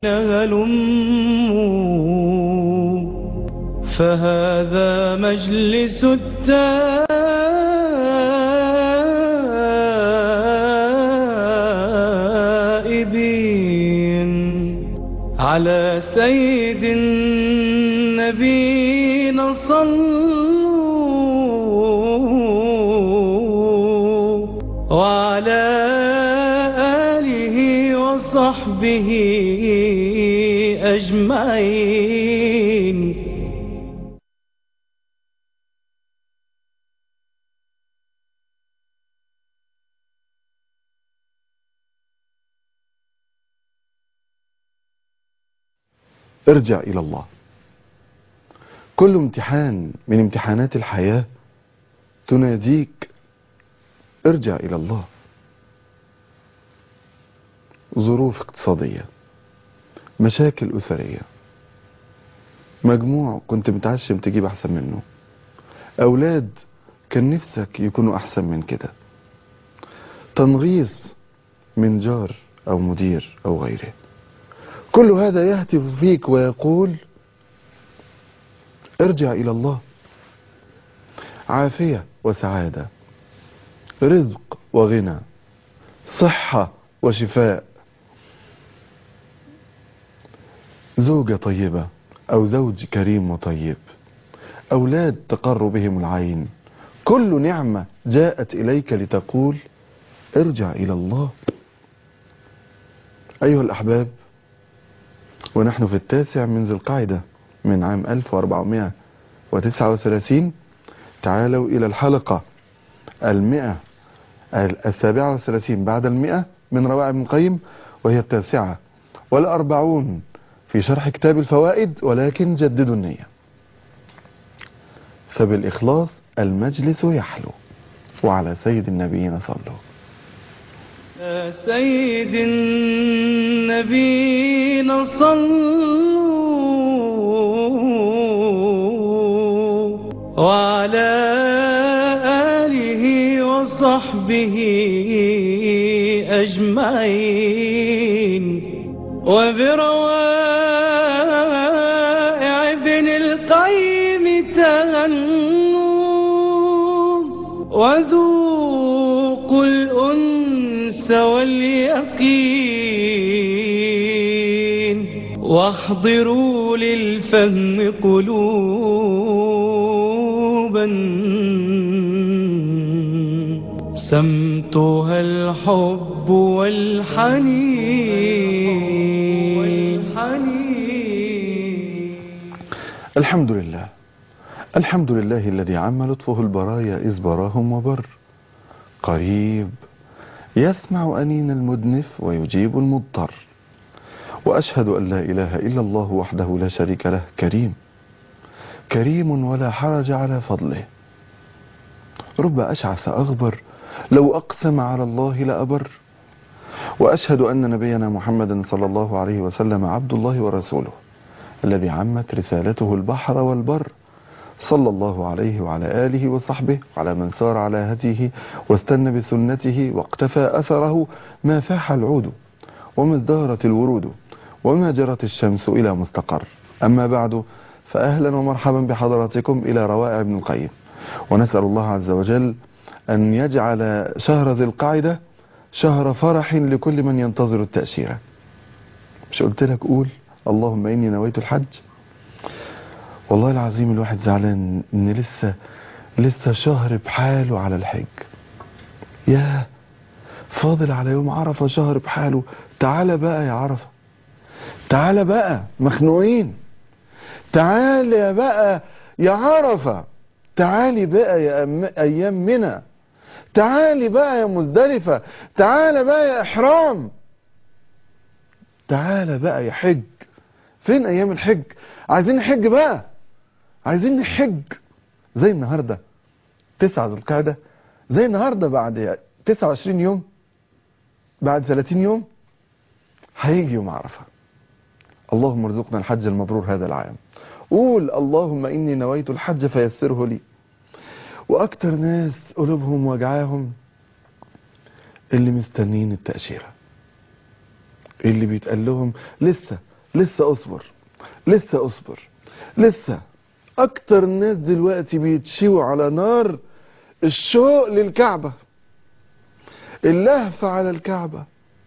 هلموا فهذا مجلس التائبين على سيد النبينا صلوا وعلى آله وصحبه أجمعين ارجع إلى الله كل امتحان من امتحانات الحياة تناديك ارجع إلى الله ظروف اقتصادية مشاكل أسرية مجموع كنت متعشم تجيب أحسن منه أولاد كان نفسك يكونوا أحسن من كده تنغيص من جار أو مدير أو غيره كل هذا يهتف فيك ويقول ارجع إلى الله عافية وسعادة رزق وغنى صحة وشفاء زوجة طيبة أو زوج كريم وطيب أولاد تقر بهم العين كل نعمة جاءت إليك لتقول ارجع إلى الله أيها الأحباب ونحن في التاسع من ذي القعدة من عام 1439 تعالوا إلى الحلقة المئة السابعة والثلاثين بعد المئة من روائع ابن القيم وهي التاسعة والأربعون في شرح كتاب الفوائد ولكن جددوا النية فبالإخلاص المجلس يحلو وعلى سيد النبيين صلوا يا سيد النبينا صلوا وعلى آله وصحبه أجمعين وبروائع ابن القيم تغنوا وذوقوا الأنس واليقين واحضروا للفهم قلوبا سمتها الحب والحنين والحنين الحمد لله الحمد لله الذي عم لطفه البرايا إذ براهم وبر قريب يسمع أنين المدنف ويجيب المضطر وأشهد أن لا إله إلا الله وحده لا شريك له كريم كريم ولا حرج على فضله رب أشعث أغبر لو أقسم على الله لأبر وأشهد أن نبينا محمدا صلى الله عليه وسلم عبد الله ورسوله الذي عمت رسالته البحر والبر صلى الله عليه وعلى آله وصحبه وعلى من سار على هديه واستنى بسنته واقتفى أثره ما فاح العود وما ازدهرت الورود وما جرت الشمس إلى مستقر أما بعد فأهلا ومرحبا بحضراتكم إلى روائع ابن القيم ونسأل الله عز وجل أن يجعل شهر ذي القعدة شهر فرح لكل من ينتظر التأشيرة مش قلت لك قول اللهم إني نويت الحج والله العظيم الواحد زعلان ان لسه لسه شهر بحاله على الحج يا فاضل على يوم عرفة شهر بحاله تعالى بقى يا عرفة تعالى بقى مخنوقين تعالى بقى يا عرفة تعالي بقى يا أم- ايام منى تعالي بقى يا مزدلفة تعالى بقى يا احرام تعالى بقى يا حج فين ايام الحج عايزين نحج بقى عايزين نحج زي النهارده 9 ذو القعده زي النهارده بعد 29 يوم بعد 30 يوم هيجي يوم عرفه اللهم ارزقنا الحج المبرور هذا العام قول اللهم اني نويت الحج فيسره لي واكتر ناس قلوبهم وجعاهم اللي مستنين التاشيره اللي بيتقال لهم لسه لسه اصبر لسه اصبر لسه اكتر ناس دلوقتي بيتشيوا على نار الشوق للكعبة اللهفة على الكعبة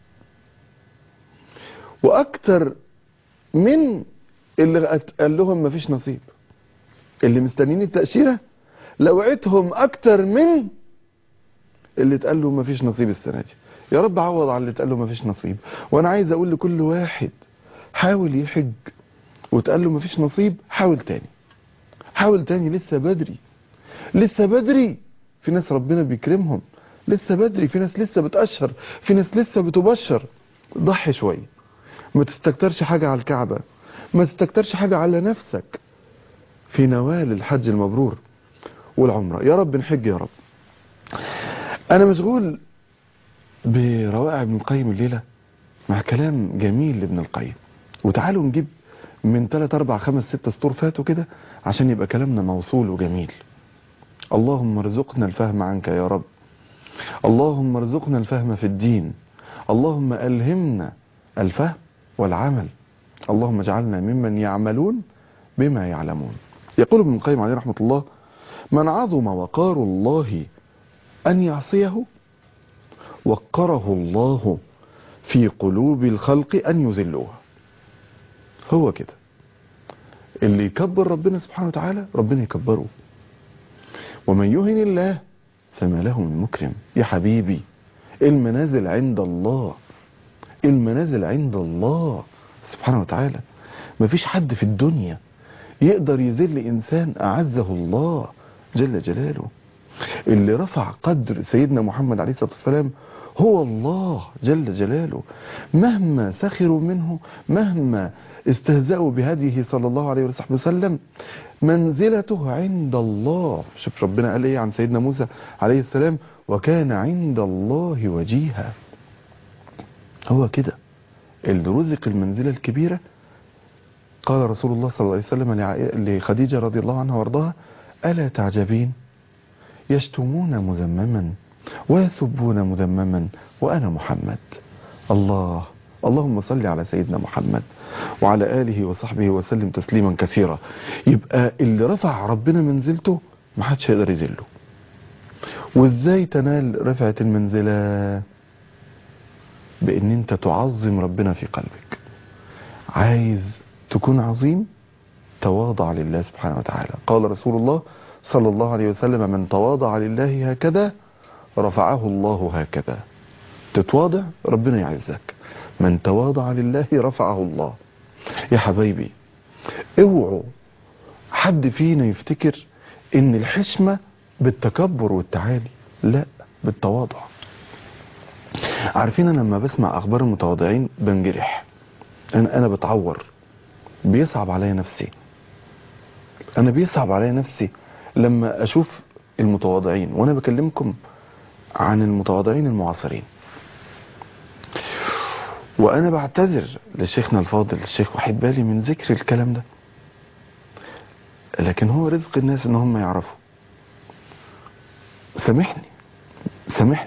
واكتر من اللي قت- قال لهم مفيش نصيب اللي مستنيين التأشيرة لوعتهم اكتر من اللي اتقال له مفيش نصيب السنة دي يا رب عوض على اللي اتقال له مفيش نصيب وانا عايز اقول لكل واحد حاول يحج وتقال له مفيش نصيب حاول تاني حاول تاني لسه بدري لسه بدري في ناس ربنا بيكرمهم لسه بدري في ناس لسه بتأشر في ناس لسه بتبشر ضحي شوية ما تستكترش حاجة على الكعبة ما تستكترش حاجة على نفسك في نوال الحج المبرور والعمرة يا رب نحج يا رب انا مشغول بروائع ابن القيم الليلة مع كلام جميل لابن القيم وتعالوا نجيب من 3 4 5 6 سطور فاتوا كده عشان يبقى كلامنا موصول وجميل اللهم ارزقنا الفهم عنك يا رب اللهم ارزقنا الفهم في الدين اللهم ألهمنا الفهم والعمل اللهم اجعلنا ممن يعملون بما يعلمون يقول ابن القيم عليه رحمة الله من عظم وقار الله أن يعصيه وقره الله في قلوب الخلق أن يذلوه هو كده اللي يكبر ربنا سبحانه وتعالى ربنا يكبره ومن يهن الله فما له من مكرم يا حبيبي المنازل عند الله المنازل عند الله سبحانه وتعالى مفيش حد في الدنيا يقدر يذل إنسان أعزه الله جل جلاله اللي رفع قدر سيدنا محمد عليه الصلاة والسلام هو الله جل جلاله مهما سخروا منه مهما استهزأوا بهديه صلى الله عليه وصحبه وسلم منزلته عند الله شوف ربنا قال ايه عن سيدنا موسى عليه السلام وكان عند الله وجيها هو كده اللي رزق المنزلة الكبيرة قال رسول الله صلى الله عليه وسلم لعائ- لخديجة رضي الله عنها وارضاها ألا تعجبين يشتمون مذمما ويسبون مذمما وأنا محمد الله اللهم صل على سيدنا محمد وعلى آله وصحبه وسلم تسليما كثيرا يبقى اللي رفع ربنا منزلته ما حدش يقدر يذله وازاي تنال رفعة المنزلة بان انت تعظم ربنا في قلبك عايز تكون عظيم تواضع لله سبحانه وتعالى قال رسول الله صلى الله عليه وسلم من تواضع لله هكذا رفعه الله هكذا تتواضع ربنا يعزك من تواضع لله رفعه الله يا حبايبي اوعوا حد فينا يفتكر ان الحشمة بالتكبر والتعالي لا بالتواضع عارفين انا لما بسمع اخبار المتواضعين بنجرح انا انا بتعور بيصعب عليا نفسي انا بيصعب عليا نفسي لما اشوف المتواضعين وانا بكلمكم عن المتواضعين المعاصرين وانا بعتذر لشيخنا الفاضل الشيخ وحيد بالي من ذكر الكلام ده لكن هو رزق الناس ان هم يعرفوا سامحني سامحني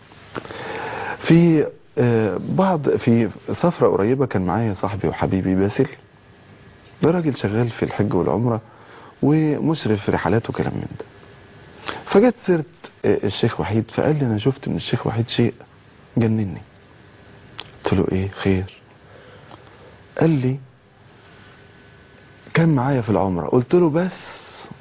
في آه، بعض في سفرة قريبة كان معايا صاحبي وحبيبي باسل ده راجل شغال في الحج والعمرة ومشرف في رحلات وكلام من ده فجت سيرة آه، الشيخ وحيد فقال لي انا شفت من الشيخ وحيد شيء جنني قلت له ايه خير قال لي كان معايا في العمرة قلت له بس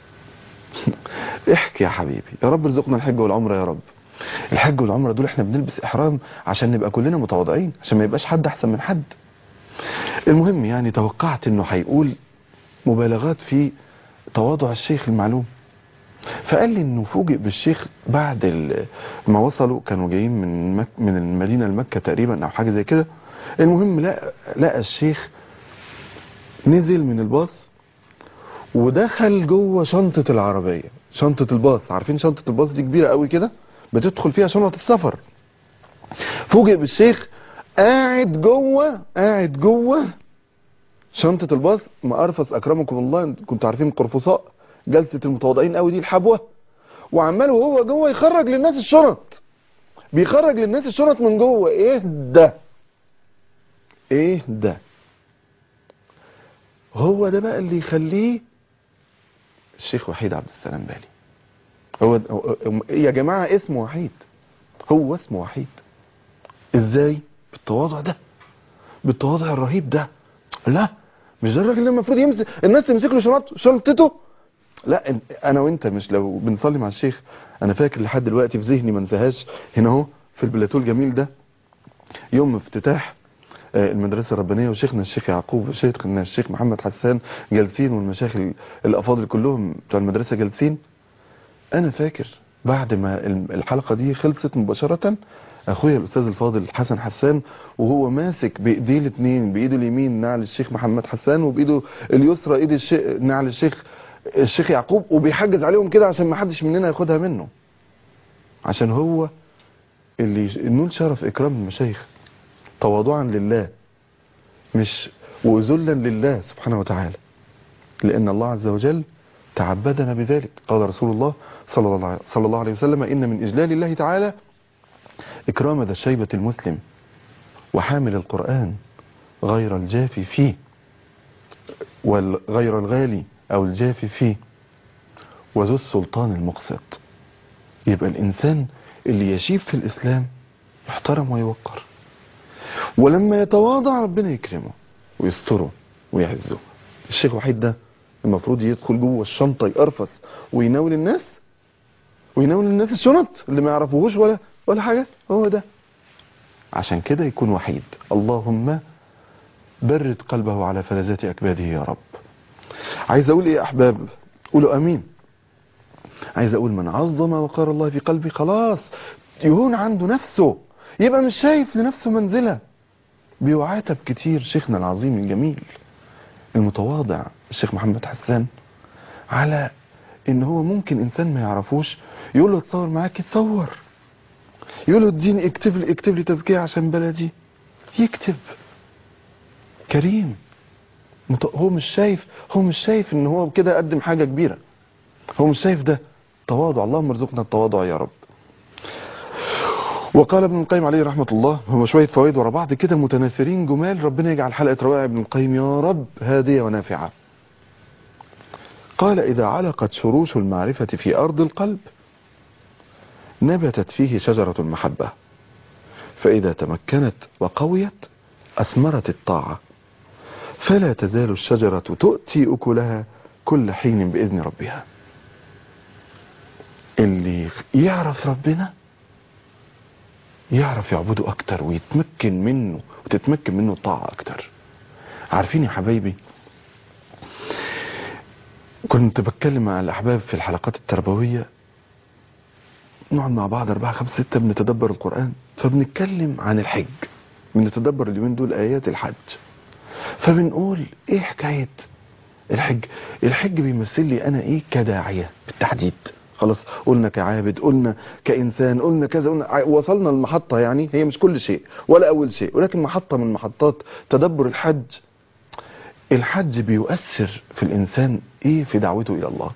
احكي يا حبيبي يا رب ارزقنا الحج والعمرة يا رب الحج والعمرة دول احنا بنلبس احرام عشان نبقى كلنا متواضعين عشان ما يبقاش حد احسن من حد المهم يعني توقعت انه هيقول مبالغات في تواضع الشيخ المعلوم فقال لي انه فوجئ بالشيخ بعد ال- ما وصلوا كانوا جايين من مك من المدينه لمكه تقريبا او حاجه زي كده المهم لقى لقى الشيخ نزل من الباص ودخل جوه شنطه العربيه شنطه الباص عارفين شنطه الباص دي كبيره قوي كده بتدخل فيها شنطه السفر فوجئ بالشيخ قاعد جوه قاعد جوه شنطة الباص مقرفص أكرمكم الله كنتوا عارفين القرفصاء جلسة المتواضعين قوي دي الحبوة وعمال وهو جوه يخرج للناس الشنط بيخرج للناس الشنط من جوه ايه ده ايه ده هو ده بقى اللي يخليه الشيخ وحيد عبد السلام بالي هو هو- يا جماعة اسمه وحيد هو اسمه وحيد ازاي بالتواضع ده بالتواضع الرهيب ده لا مش ده الراجل اللي المفروض يمسك الناس تمسك له شنط شنطته لا إن- انا وانت مش لو بنصلي مع الشيخ انا فاكر لحد دلوقتي في ذهني ما انساهاش هنا اهو في البلاتو الجميل ده يوم افتتاح آه، المدرسة الربانية وشيخنا الشيخ يعقوب وشيخنا الشيخ محمد حسان جالسين والمشايخ ال- الأفاضل كلهم بتوع المدرسة جالسين أنا فاكر بعد ما الم- الحلقة دي خلصت مباشرة أخويا الأستاذ الفاضل حسن حسان وهو ماسك بإيديه الاثنين بإيده اليمين نعل الشيخ محمد حسان وبإيده اليسرى إيد الشيخ نعل الشيخ الشيخ يعقوب وبيحجز عليهم كده عشان ما حدش مننا ياخدها منه عشان هو اللي نول شرف إكرام المشايخ تواضعا لله مش وذلا لله سبحانه وتعالى لأن الله عز وجل تعبدنا بذلك قال رسول الله صلى الله صلى الله عليه وسلم إن من إجلال الله تعالى إكرام ذا الشيبة المسلم وحامل القرآن غير الجافي فيه والغير الغالي أو الجافي فيه وذو السلطان المقسط يبقى الإنسان اللي يشيب في الإسلام يحترم ويوقر ولما يتواضع ربنا يكرمه ويستره ويعزه الشيخ وحيد ده المفروض يدخل جوه الشنطة يقرفص ويناول الناس ويناول الناس الشنط اللي ما يعرفوهوش ولا ولا حاجة هو ده عشان كده يكون وحيد اللهم برد قلبه على فلذات أكباده يا رب عايز أقول إيه يا أحباب قولوا أمين عايز أقول من عظم وقار الله في قلبي خلاص يهون عنده نفسه يبقى مش شايف لنفسه منزلة بيعاتب كتير شيخنا العظيم الجميل المتواضع الشيخ محمد حسان على ان هو ممكن انسان ما يعرفوش يقول له اتصور معاك يتصور يقول له اديني اكتب لي اكتب لي تزكيه عشان بلدي يكتب كريم مت... هو مش شايف هو مش شايف ان هو كده قدم حاجه كبيره هو مش شايف ده تواضع اللهم ارزقنا التواضع يا رب وقال ابن القيم عليه رحمة الله هم شوية فوائد ورا بعض كده متناثرين جمال ربنا يجعل حلقة روائع ابن القيم يا رب هادية ونافعة قال إذا علقت شروش المعرفة في أرض القلب نبتت فيه شجرة المحبة فإذا تمكنت وقويت أثمرت الطاعة فلا تزال الشجرة تؤتي أكلها كل حين بإذن ربها اللي يعرف ربنا يعرف يعبده أكتر ويتمكن منه وتتمكن منه الطاعة أكتر عارفين يا حبايبي كنت بتكلم مع الأحباب في الحلقات التربوية نقعد مع بعض أربعة خمسة ستة بنتدبر القرآن فبنتكلم عن الحج بنتدبر اليومين دول آيات الحج فبنقول إيه حكاية الحج الحج بيمثل لي أنا إيه كداعية بالتحديد خلاص قلنا كعابد قلنا كإنسان قلنا كذا قلنا ع- وصلنا المحطة يعني هي مش كل شيء ولا أول شيء ولكن محطة من محطات تدبر الحج الحج بيؤثر في الإنسان إيه في دعوته إلى الله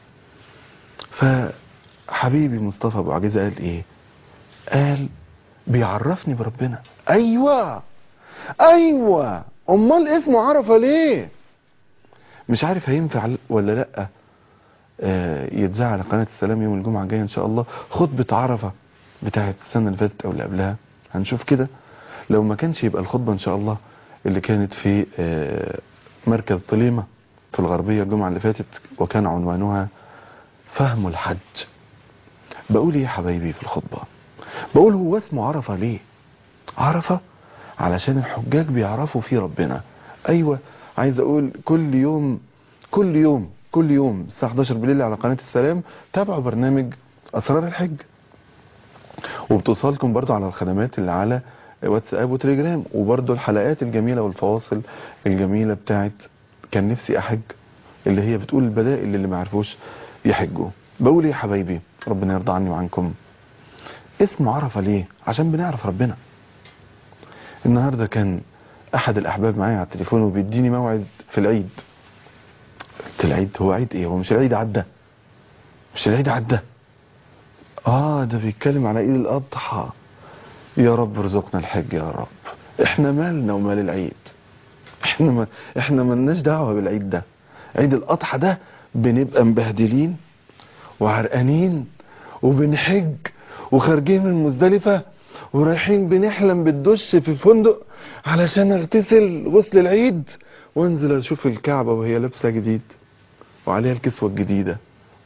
فحبيبي مصطفى أبو عجيزة قال إيه قال بيعرفني بربنا أيوة أيوة أمال اسمه عرفة ليه مش عارف هينفع ولا لأ آه، يتذاع على قناة السلام يوم الجمعة الجاية إن شاء الله خطبة عرفة بتاعت السنة اللي فاتت أو اللي قبلها هنشوف كده لو ما كانش يبقى الخطبة إن شاء الله اللي كانت في آه، مركز طليمة في الغربية الجمعة اللي فاتت وكان عنوانها فهم الحج بقول ايه يا حبايبي في الخطبة بقول هو اسمه عرفة ليه عرفة علشان الحجاج بيعرفوا فيه ربنا ايوه عايز اقول كل يوم كل يوم كل يوم الساعة 11 بالليل على قناة السلام تابعوا برنامج اسرار الحج وبتوصلكم برضو على الخدمات اللي على واتساب وتليجرام وبرضو الحلقات الجميلة والفواصل الجميلة بتاعت كان نفسي احج اللي هي بتقول البدائل اللي ما عرفوش يحجوا بقول ايه يا حبايبي ربنا يرضى عني وعنكم اسمه عرفة ليه عشان بنعرف ربنا النهاردة كان احد الاحباب معايا على التليفون وبيديني موعد في العيد قلت العيد هو عيد ايه هو مش العيد عدى مش العيد عدى اه ده بيتكلم على عيد الاضحى يا رب ارزقنا الحج يا رب احنا مالنا ومال العيد احنا ما احنا ملناش دعوه بالعيد ده عيد الاضحى ده بنبقى مبهدلين وعرقانين وبنحج وخارجين من مزدلفه ورايحين بنحلم بالدش في فندق علشان اغتسل غسل العيد وانزل اشوف الكعبه وهي لابسه جديد وعليها الكسوه الجديده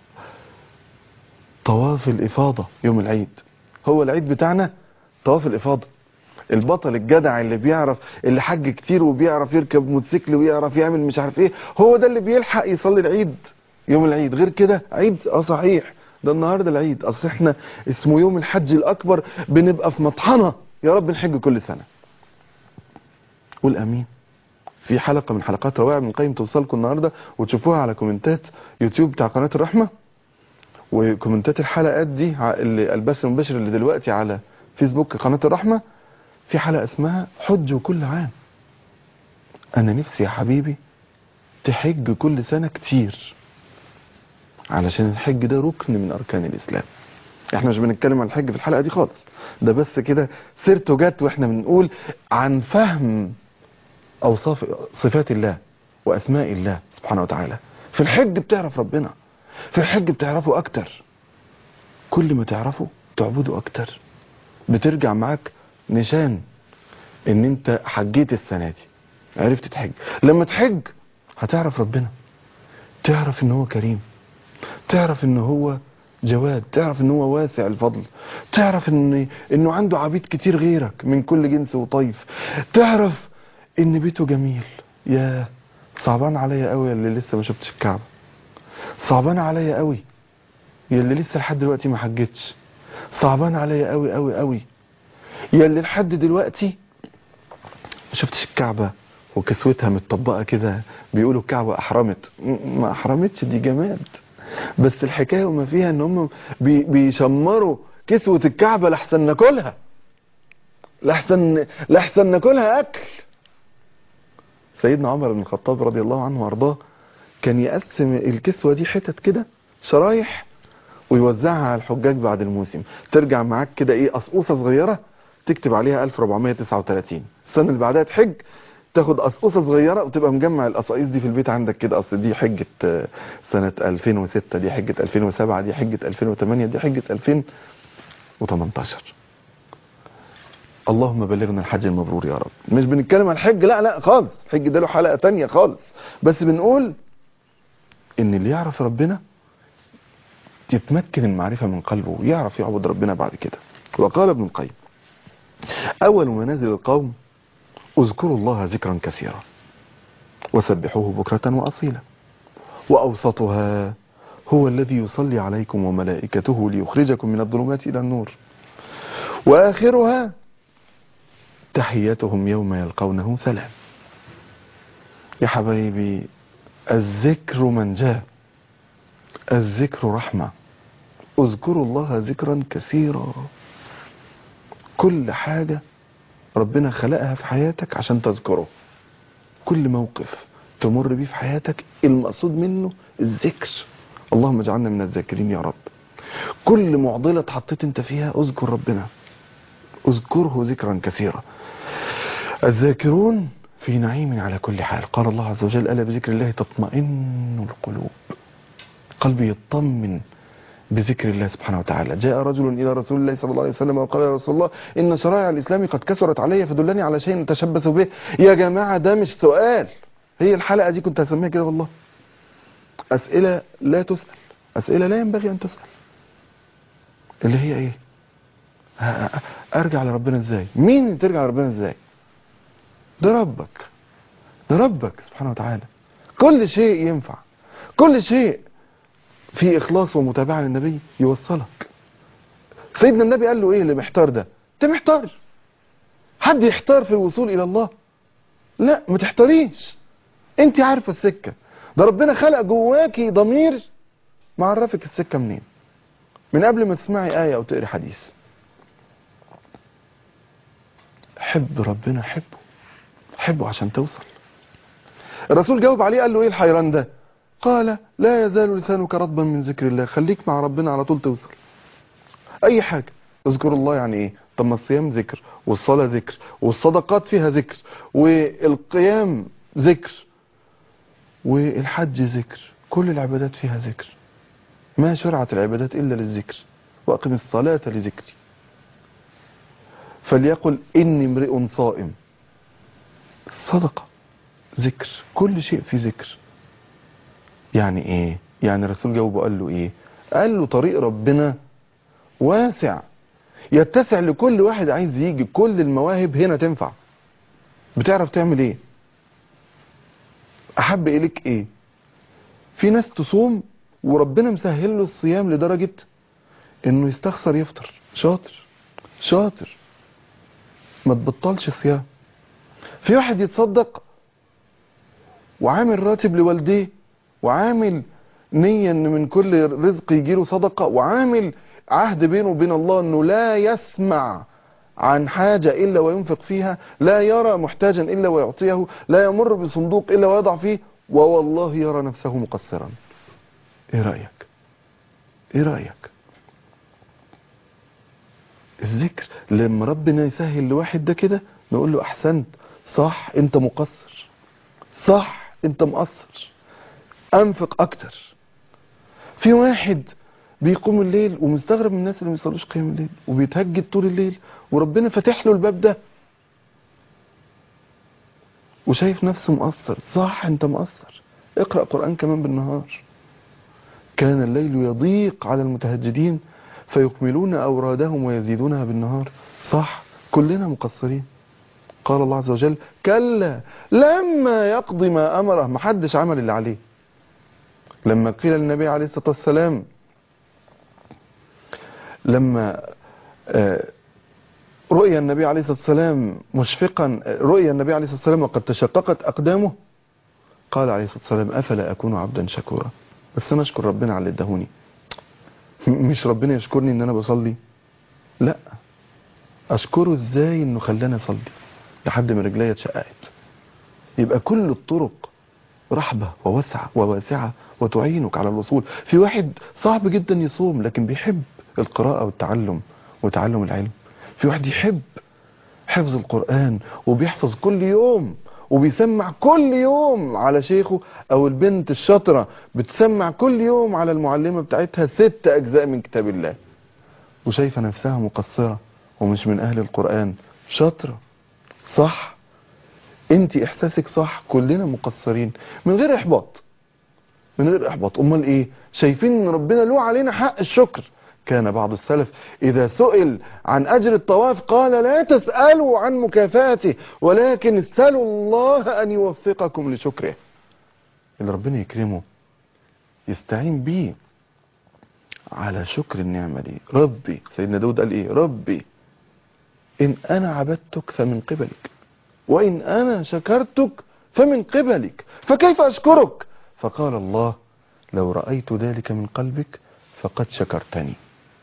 طواف الافاضه يوم العيد هو العيد بتاعنا طواف الافاضه البطل الجدع اللي بيعرف اللي حج كتير وبيعرف يركب موتوسيكل ويعرف يعمل مش عارف ايه هو ده اللي بيلحق يصلي العيد يوم العيد غير كده عيد اه صحيح ده النهارده العيد اصل احنا اسمه يوم الحج الاكبر بنبقى في مطحنه يا رب نحج كل سنه قول امين في حلقه من حلقات روائع من القيم توصلكم النهارده وتشوفوها على كومنتات يوتيوب بتاع قناه الرحمه وكومنتات الحلقات دي ع- اللي البث المباشر اللي دلوقتي على فيسبوك قناه الرحمه في حلقه اسمها حج كل عام انا نفسي يا حبيبي تحج كل سنه كتير علشان الحج ده ركن من اركان الاسلام احنا مش بنتكلم عن الحج في الحلقه دي خالص ده بس كده سيرته جت واحنا بنقول عن فهم اوصاف صفات الله واسماء الله سبحانه وتعالى في الحج بتعرف ربنا في الحج بتعرفه اكتر كل ما تعرفه تعبده اكتر بترجع معاك نشان ان انت حجيت السنه دي عرفت تحج لما تحج هتعرف ربنا تعرف ان هو كريم تعرف ان هو جواد تعرف ان هو واسع الفضل تعرف ان انه عنده عبيد كتير غيرك من كل جنس وطيف تعرف ان بيته جميل يا صعبان عليا قوي اللي لسه ما شفتش الكعبه صعبان عليا قوي يا اللي لسه لحد دلوقتي ما حجتش صعبان عليا قوي قوي قوي يا اللي لحد دلوقتي ما شفتش الكعبه وكسوتها متطبقه كده بيقولوا الكعبه احرمت م- ما احرمتش دي جماد بس الحكايه وما فيها ان هم بي بيشمروا كسوه الكعبه لحسن ناكلها لحسن لحسن ناكلها اكل سيدنا عمر بن الخطاب رضي الله عنه وارضاه كان يقسم الكسوه دي حتت كده شرايح ويوزعها على الحجاج بعد الموسم ترجع معاك كده ايه قصقوصه صغيره تكتب عليها 1439 السنه اللي بعدها تحج تاخد قصقوصه صغيره وتبقى مجمع القصايص دي في البيت عندك كده اصل دي حجه آه، سنه 2006 دي حجه 2007 دي حجه 2008 دي حجه 2018 اللهم بلغنا الحج المبرور يا رب مش بنتكلم عن الحج لا لا خالص الحج ده له حلقه تانية خالص بس بنقول ان اللي يعرف ربنا يتمكن المعرفة من قلبه ويعرف يعبد ربنا بعد كده وقال ابن القيم أول منازل القوم اذكروا الله ذكرا كثيرا وسبحوه بكرة وأصيلا وأوسطها هو الذي يصلي عليكم وملائكته ليخرجكم من الظلمات إلى النور وآخرها تحيتهم يوم يلقونه سلام يا حبايبي الذكر من جاء الذكر رحمة اذكروا الله ذكرا كثيرا كل حاجة ربنا خلقها في حياتك عشان تذكره كل موقف تمر بيه في حياتك المقصود منه الذكر اللهم اجعلنا من الذاكرين يا رب كل معضلة اتحطيت انت فيها اذكر ربنا اذكره ذكرا كثيرا الذاكرون في نعيم على كل حال قال الله عز وجل ألا بذكر الله تطمئن القلوب قلبي يطمن بذكر الله سبحانه وتعالى جاء رجل إلى رسول الله صلى الله عليه وسلم وقال يا رسول الله إن شرائع الإسلام قد كثرت علي فدلني على شيء نتشبث به يا جماعة ده مش سؤال هي الحلقة دي كنت هسميها كده والله أسئلة لا تسأل أسئلة لا ينبغي أن تسأل اللي هي إيه ه- ه- أرجع لربنا إزاي مين اللي ترجع لربنا إزاي ده ربك ده ربك سبحانه وتعالى كل شيء ينفع كل شيء في إخلاص ومتابعة للنبي يوصلك سيدنا النبي قال له إيه اللي محتار ده أنت محتار حد يحتار في الوصول إلى الله لا ما تحتاريش أنت عارفة السكة ده ربنا خلق جواكي ضمير معرفك السكة منين من قبل ما تسمعي آية أو تقري حديث حب ربنا حبه حبه عشان توصل الرسول جاوب عليه قال له ايه الحيران ده قال لا يزال لسانك رطبا من ذكر الله خليك مع ربنا على طول توصل اي حاجة اذكر الله يعني ايه طب ما الصيام ذكر والصلاة ذكر والصدقات فيها ذكر والقيام ذكر والحج ذكر كل العبادات فيها ذكر ما شرعت العبادات إلا للذكر وأقم الصلاة لذكري فليقل إني امرئ صائم صدقة ذكر كل شيء في ذكر يعني ايه يعني الرسول جاوبه قال له ايه قال له طريق ربنا واسع يتسع لكل واحد عايز يجي كل المواهب هنا تنفع بتعرف تعمل ايه احب اليك ايه في ناس تصوم وربنا مسهل له الصيام لدرجة انه يستخسر يفطر شاطر شاطر ما تبطلش صيام في واحد يتصدق وعامل راتب لوالديه وعامل نية ان من كل رزق يجيله صدقة وعامل عهد بينه وبين الله انه لا يسمع عن حاجة إلا وينفق فيها لا يرى محتاجا إلا ويعطيه لا يمر بصندوق إلا ويضع فيه ووالله يرى نفسه مقصرا ايه رأيك ايه رأيك الذكر لما ربنا يسهل لواحد ده كده نقول له احسنت صح انت مقصر صح انت مقصر انفق اكتر في واحد بيقوم الليل ومستغرب من الناس اللي ما بيصلوش قيام الليل وبيتهجد طول الليل وربنا فاتح له الباب ده وشايف نفسه مقصر صح انت مقصر اقرأ قرآن كمان بالنهار كان الليل يضيق على المتهجدين فيكملون أورادهم ويزيدونها بالنهار صح كلنا مقصرين قال الله عز وجل كلا لما يقضي ما أمره محدش عمل اللي عليه لما قيل للنبي عليه الصلاة والسلام لما آه، رؤيا النبي عليه الصلاة والسلام مشفقا رؤيا النبي عليه الصلاة والسلام وقد تشققت أقدامه قال عليه الصلاة والسلام أفلا أكون عبدا شكورا بس أنا أشكر ربنا على اللي ادهوني مش ربنا يشكرني ان انا بصلي لا اشكره ازاي انه خلاني اصلي لحد ما رجليا اتشققت يبقى كل الطرق رحبة ووسعة وواسعة وتعينك على الوصول في واحد صعب جدا يصوم لكن بيحب القراءة والتعلم وتعلم العلم في واحد يحب حفظ القرآن وبيحفظ كل يوم وبيسمع كل يوم على شيخه او البنت الشاطرة بتسمع كل يوم على المعلمة بتاعتها ست اجزاء من كتاب الله وشايفة نفسها مقصرة ومش من اهل القرآن شاطرة صح انت احساسك صح كلنا مقصرين من غير احباط من غير احباط امال ايه شايفين ان ربنا له علينا حق الشكر كان بعض السلف إذا سئل عن أجر الطواف قال لا تسألوا عن مكافاته ولكن اسألوا الله أن يوفقكم لشكره اللي ربنا يكرمه يستعين بيه على شكر النعمة دي ربي سيدنا داود قال إيه ربي إن أنا عبدتك فمن قبلك وإن أنا شكرتك فمن قبلك فكيف أشكرك فقال الله لو رأيت ذلك من قلبك فقد شكرتني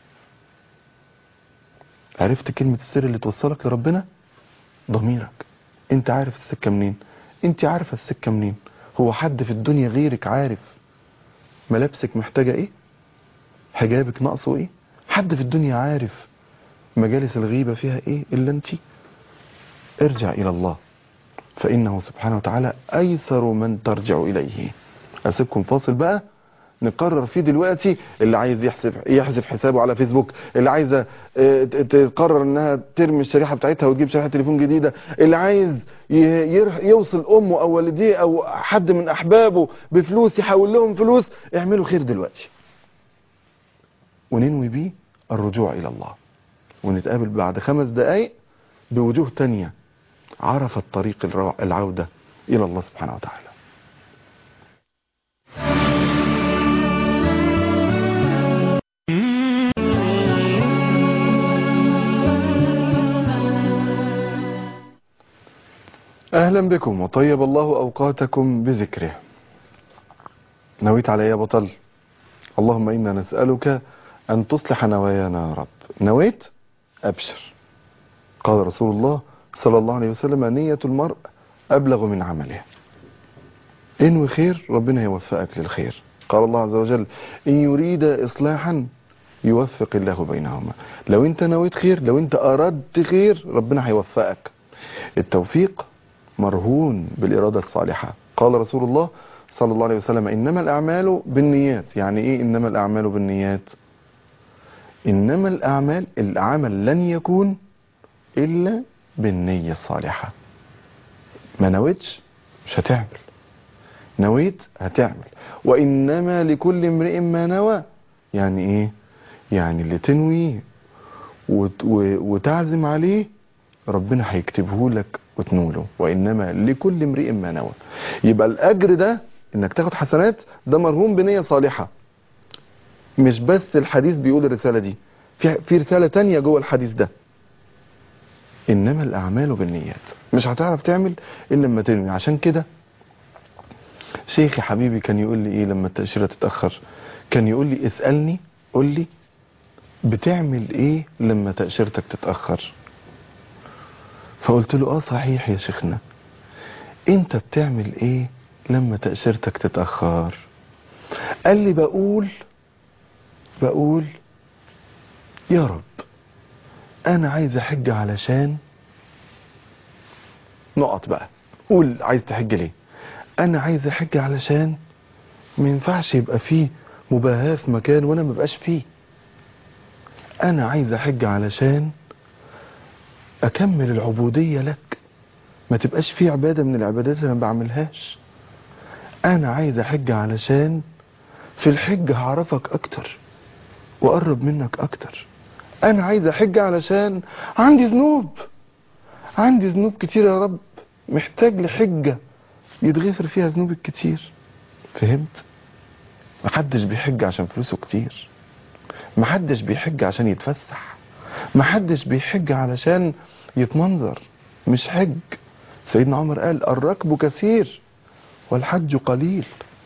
عرفت كلمة السر اللي توصلك لربنا ضميرك انت عارف السكة منين انت عارفة السكة منين هو حد في الدنيا غيرك عارف ملابسك محتاجة ايه حجابك ناقصه ايه حد في الدنيا عارف مجالس الغيبة فيها ايه الا انت ارجع الى الله فانه سبحانه وتعالى ايسر من ترجع اليه اسيبكم فاصل بقى نقرر فيه دلوقتي اللي عايز يحذف يحذف حسابه على فيسبوك اللي عايزه اه، ت- تقرر انها ترمي الشريحه بتاعتها وتجيب شريحه تليفون جديده اللي عايز ي- ير- يوصل امه او والديه او حد من احبابه بفلوس يحول لهم فلوس اعملوا خير دلوقتي وننوي بيه الرجوع الى الله ونتقابل بعد خمس دقايق بوجوه تانية عرفت طريق الرع- العودة إلى الله سبحانه وتعالى أهلا بكم وطيب الله أوقاتكم بذكره نويت على إيه يا بطل اللهم إنا نسألك أن تصلح نوايانا يا رب نويت أبشر قال رسول الله صلى الله عليه وسلم نية المرء أبلغ من عمله انوي خير ربنا يوفقك للخير قال الله عز وجل إن يريد إصلاحا يوفق الله بينهما لو انت نويت خير لو انت أردت خير ربنا هيوفقك التوفيق مرهون بالإرادة الصالحة قال رسول الله صلى الله عليه وسلم إنما الأعمال بالنيات يعني إيه إنما الأعمال بالنيات إنما الأعمال العمل لن يكون إلا بالنية الصالحة ما نويتش مش هتعمل نويت هتعمل وإنما لكل امرئ ما نوى يعني إيه يعني اللي تنويه وت- و- وتعزم عليه ربنا هيكتبه لك وتنوله وإنما لكل امرئ ما نوى يبقى الأجر ده إنك تاخد حسنات ده مرهون بنية صالحة مش بس الحديث بيقول الرسالة دي في في رسالة تانية جوه الحديث ده إنما الأعمال بالنيات مش هتعرف تعمل إلا لما تنوي عشان كده شيخي حبيبي كان يقول لي إيه لما التأشيرة تتأخر كان يقول لي اسألني قول لي بتعمل إيه لما تأشيرتك تتأخر فقلت له آه صحيح يا شيخنا أنت بتعمل إيه لما تأشيرتك تتأخر قال لي بقول بقول يا رب انا عايز احج علشان نقط بقى قول عايز تحج ليه انا عايز احج علشان ما ينفعش يبقى فيه مباهاة في مكان وانا ما بقاش فيه انا عايز احج علشان اكمل العبودية لك ما تبقاش فيه عبادة من العبادات اللي انا ما بعملهاش انا عايز احج علشان في الحج هعرفك اكتر واقرب منك اكتر انا عايز احج علشان عندي ذنوب عندي ذنوب كتير يا رب محتاج لحجة يتغفر فيها ذنوبي الكتير فهمت محدش بيحج عشان فلوسه كتير محدش بيحج عشان يتفسح محدش بيحج علشان يتمنظر مش حج سيدنا عمر قال الركب كثير والحج قليل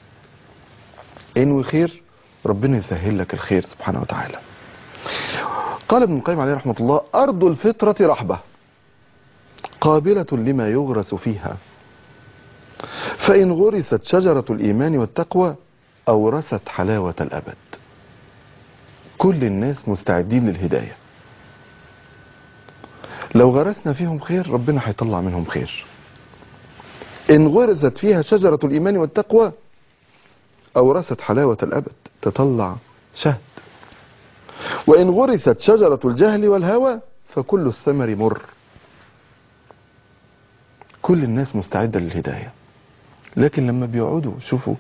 انوي خير ربنا يسهل لك الخير سبحانه وتعالى قال ابن القيم عليه رحمة الله أرض الفطرة رحبة قابلة لما يغرس فيها فإن غرست شجرة الإيمان والتقوى أورثت حلاوة الأبد كل الناس مستعدين للهداية لو غرسنا فيهم خير ربنا هيطلع منهم خير إن غرست فيها شجرة الإيمان والتقوى أورثت حلاوة الأبد تطلع شهد وإن غرست شجرة الجهل والهوى فكل الثمر مر كل الناس مستعدة للهداية لكن لما بيقعدوا شوفوا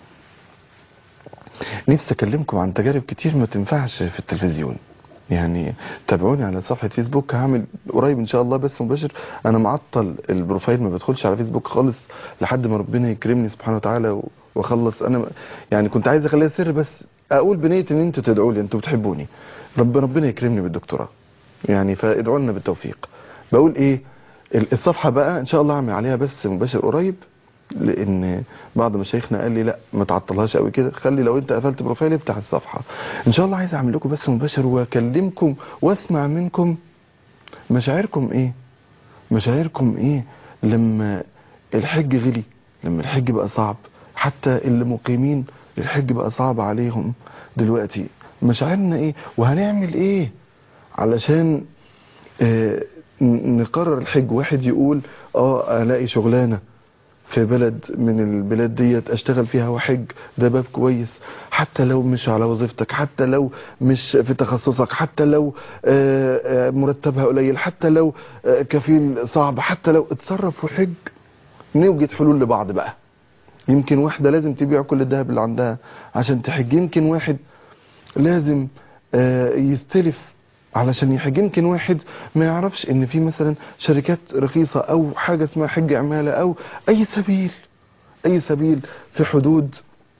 نفسي أكلمكم عن تجارب كتير ما تنفعش في التلفزيون يعني تابعوني على صفحة فيسبوك هعمل قريب ان شاء الله بس مباشر انا معطل البروفايل ما بدخلش على فيسبوك خالص لحد ما ربنا يكرمني سبحانه وتعالى و- واخلص انا يعني كنت عايز اخليها سر بس اقول بنية ان انتوا تدعوا لي انتوا بتحبوني رب ربنا يكرمني بالدكتوراه يعني فادعوا لنا بالتوفيق بقول ايه ال- الصفحة بقى ان شاء الله اعمل عليها بس مباشر قريب لان بعض مشايخنا قال لي لا ما تعطلهاش قوي كده خلي لو انت قفلت بروفايل افتح الصفحه ان شاء الله عايز اعمل لكم بس مباشر واكلمكم واسمع منكم مشاعركم ايه مشاعركم ايه لما الحج غلي لما الحج بقى صعب حتى اللي مقيمين الحج بقى صعب عليهم دلوقتي مشاعرنا ايه وهنعمل ايه علشان آه ن- نقرر الحج واحد يقول اه الاقي شغلانه في بلد من البلاد ديت اشتغل فيها وحج ده باب كويس حتى لو مش على وظيفتك حتى لو مش في تخصصك حتى لو آه، آه، مرتبها قليل حتى لو آه، كفيل صعب حتى لو اتصرف وحج نوجد حلول لبعض بقى يمكن واحدة لازم تبيع كل الذهب اللي عندها عشان تحج يمكن واحد لازم آه، يستلف علشان يحج يمكن واحد ما يعرفش ان في مثلا شركات رخيصة او حاجة اسمها حج عمالة او اي سبيل اي سبيل في حدود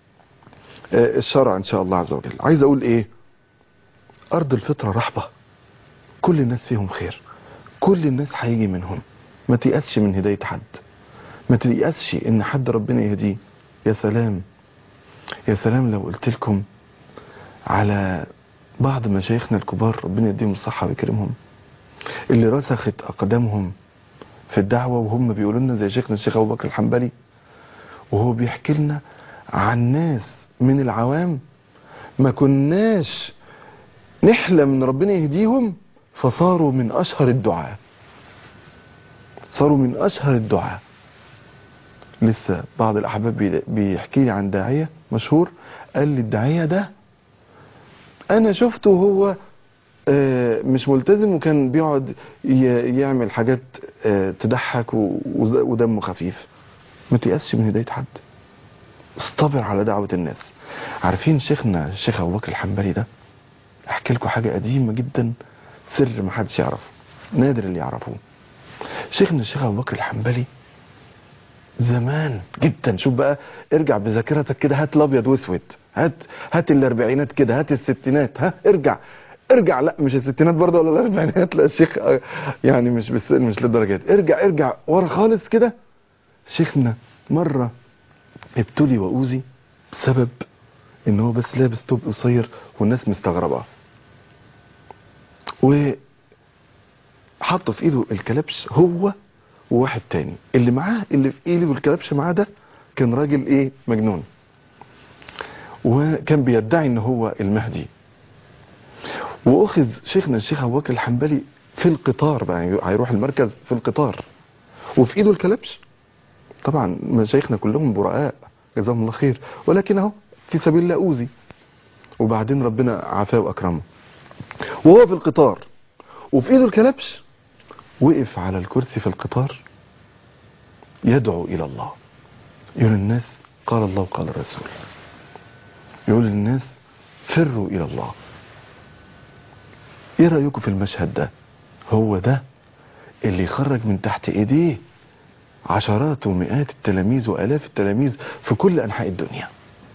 آه، الشرع ان شاء الله عز وجل عايز اقول ايه ارض الفطرة رحبة كل الناس فيهم خير كل الناس هيجي منهم ما تيأسش من هداية حد ما تيأسش ان حد ربنا يهديه يا سلام يا سلام لو قلت لكم على بعض مشايخنا الكبار ربنا يديهم الصحة ويكرمهم اللي رسخت أقدامهم في الدعوة وهم بيقولوا لنا زي شيخنا الشيخ أبو بكر الحنبلي وهو بيحكي لنا عن ناس من العوام ما كناش نحلم ان ربنا يهديهم فصاروا من أشهر الدعاة صاروا من أشهر الدعاة لسه بعض الأحباب بي- بيحكي لي عن داعية مشهور قال لي الداعية ده أنا شفته هو آه، مش ملتزم وكان بيقعد ي- يعمل حاجات آه، تضحك و- وز- ودمه خفيف ما تيأسش من هداية حد اصطبر على دعوة الناس عارفين شيخنا الشيخ أبو بكر الحنبلي ده احكي لكم حاجة قديمة جدا سر ما حدش يعرفه نادر اللي يعرفوه شيخنا الشيخ أبو بكر الحنبلي زمان جدا شوف بقى ارجع بذاكرتك كده هات الابيض واسود هات هات الاربعينات كده هات الستينات ها ارجع ارجع لا مش الستينات برضه ولا الاربعينات لا الشيخ آه، يعني مش بس مش للدرجه دي ارجع ارجع ورا خالص كده شيخنا مره ابتلي واوذي بسبب ان هو بس لابس توب قصير والناس مستغربه و حطوا في ايده الكلبش هو وواحد تاني اللي معاه اللي في ايده الكلبش معاه ده كان راجل ايه مجنون وكان بيدعي ان هو المهدي واخذ شيخنا الشيخ ابو بكر الحنبلي في القطار بقى يعني هيروح المركز في القطار وفي ايده الكلبش طبعا مشايخنا كلهم براء جزاهم الله خير ولكن اهو في سبيل الله اوذي وبعدين ربنا عافاه واكرمه وهو في القطار وفي ايده الكلبش وقف على الكرسي في القطار يدعو الى الله يقول للناس قال الله وقال الرسول يقول للناس فروا الى الله ايه رايكم في المشهد ده هو ده اللي يخرج من تحت ايديه عشرات ومئات التلاميذ والاف التلاميذ في كل انحاء الدنيا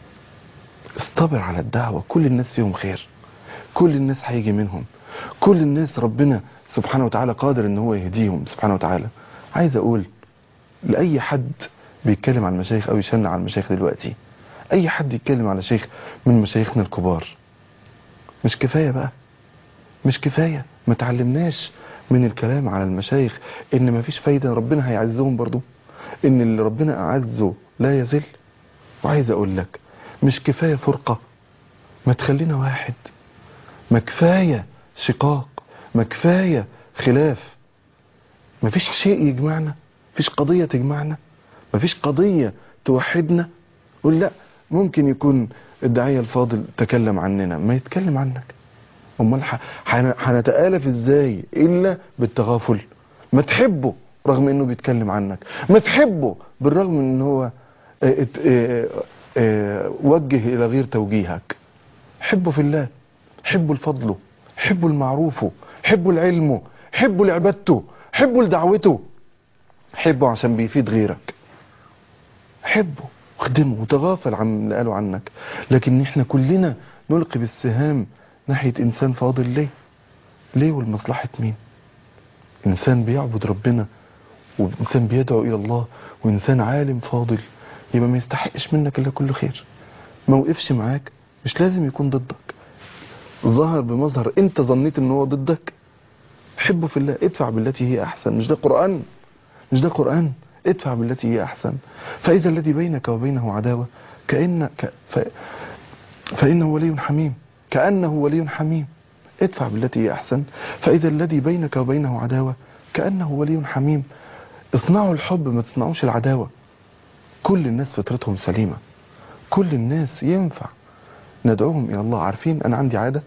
اصطبر على الدعوه كل الناس فيهم خير كل الناس هيجي منهم كل الناس ربنا سبحانه وتعالى قادر ان هو يهديهم سبحانه وتعالى عايز اقول لاي حد بيتكلم عن المشايخ او يشنع عن المشايخ دلوقتي اي حد يتكلم على شيخ من مشايخنا الكبار مش كفايه بقى مش كفايه ما تعلمناش من الكلام على المشايخ ان ما فيش فايده ربنا هيعزهم برضو ان اللي ربنا اعزه لا يزل وعايز اقول لك مش كفايه فرقه ما تخلينا واحد ما كفايه شقاق ما كفايه خلاف ما فيش شيء يجمعنا فيش قضيه تجمعنا ما فيش قضيه توحدنا قول لا ممكن يكون الداعيه الفاضل تكلم عننا ما يتكلم عنك امال ح- حن- هنتآلف ازاي الا بالتغافل ما تحبه رغم انه بيتكلم عنك ما تحبه بالرغم من ان هو اه، ات- اه، اه، وجه الى غير توجيهك حبه في الله حبه لفضله حبه لمعروفه حبه لعلمه حبه لعبادته حبه لدعوته حبه عشان بيفيد غيرك حبه واخدمه وتغافل عن اللي قالوا عنك لكن احنا كلنا نلقي بالسهام ناحية انسان فاضل ليه ليه ولمصلحة مين انسان بيعبد ربنا وانسان بيدعو الى الله وانسان عالم فاضل يبقى ما يستحقش منك الا كل خير ما وقفش معاك مش لازم يكون ضدك ظهر بمظهر انت ظنيت ان هو ضدك حبه في الله ادفع بالتي هي احسن مش ده قرآن مش ده قرآن ادفع بالتي هي احسن فاذا الذي بينك وبينه عداوة كأن ك... ف... فإنه ولي حميم كأنه ولي حميم ادفع بالتي هي أحسن فإذا الذي بينك وبينه عداوة كأنه ولي حميم اصنعوا الحب ما تصنعوش العداوة كل الناس فطرتهم سليمة كل الناس ينفع ندعوهم إلى الله عارفين أنا عندي عادة